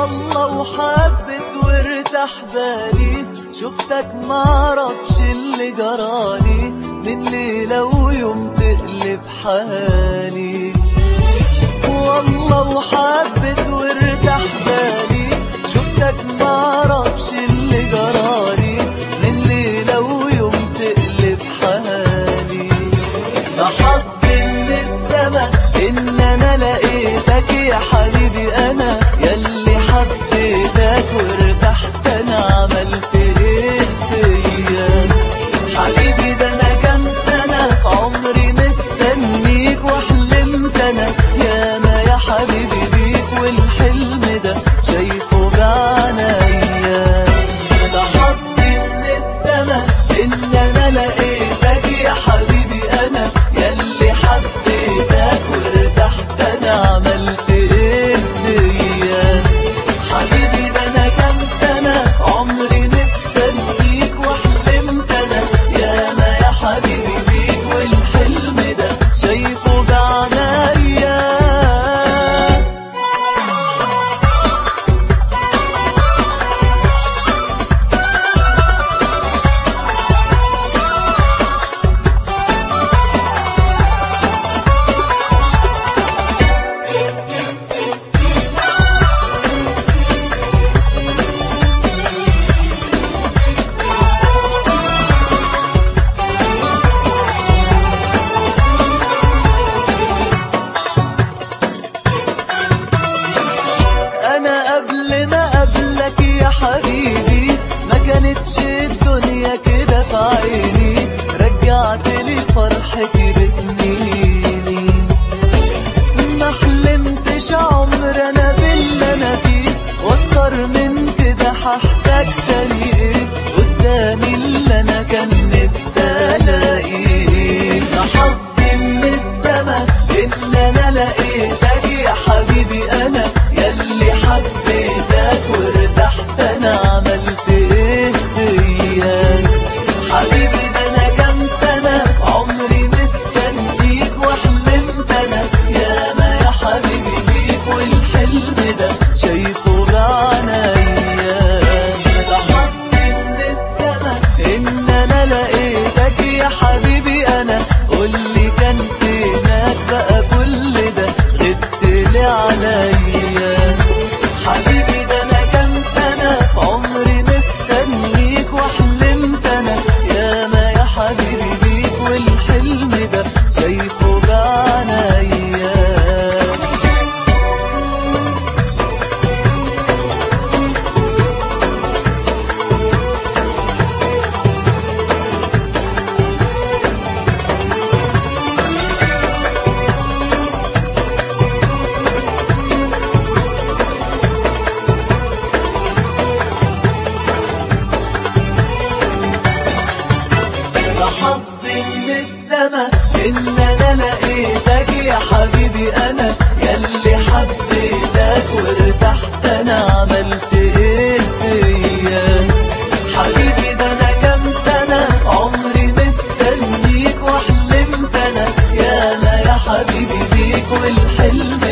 والله وحبت وارتاح بالي شفتك معرفش اللي جرالي من ليلة ويوم تقلب حالي والله وحبت وارتاح بالي شفتك معرفش اللي جرالي من ليلة ويوم تقلب حالي ده حظ من السما ان انا لقيتك يا حبيبي انا ياللي حبيتك وارتحت انا عملت ايه فيا حبيبي ده انا كام سنة في عمري مستنيك وحلمت انا ياما يا حبيبي بيك والحلم ده شايفه بعنايا ده حظي من السما ان انا لقيتك يا حبيبي انا ياللي حبيتك وارتحت انا عملت ايه فيا حبيبي ده انا كام سنة عمري مستنيك وحلمت انا ياما يا حبيبي بيك والحلم ده شايفه بعنايا انا قبل ما قبلك يا حبيبي ما كانتش الدنيا كده في عيني رجعت لي فرحتي بسنيني ما حلمتش عمر انا باللي انا فيه واكتر من كده هحتاج تاني ايه قدامي اللي انا كان نفسي الاقيه ده حظي من السما ان انا لقيتك يا حبيبي انا ياللي حبيتك وارتحت انا عملت ايه فيا حبيبي ده انا كام سنة عمري مستنيك وحلمت انا ياما يا حبيبي بيك والحلم ده شايفه بعنايا ده حظي من السما ان انا لقيتك يا حبيبي انا قولي كان فينك بقى كل ده غبت لي عليا حبيبي ده انا كام سنة في عمري مستنيك وحلمت انا ياما يا حبيبي بيك والحلم ده شايفه بعنايا ده حظي من السما ان انا لقيتك يا حبيبي انا ياللي حبيتك وارتحت انا عملت ايه فيا حبيبي ده انا كام سنة عمري مستنيك وحلمت انا ياما يا حبيبي بيك والحلم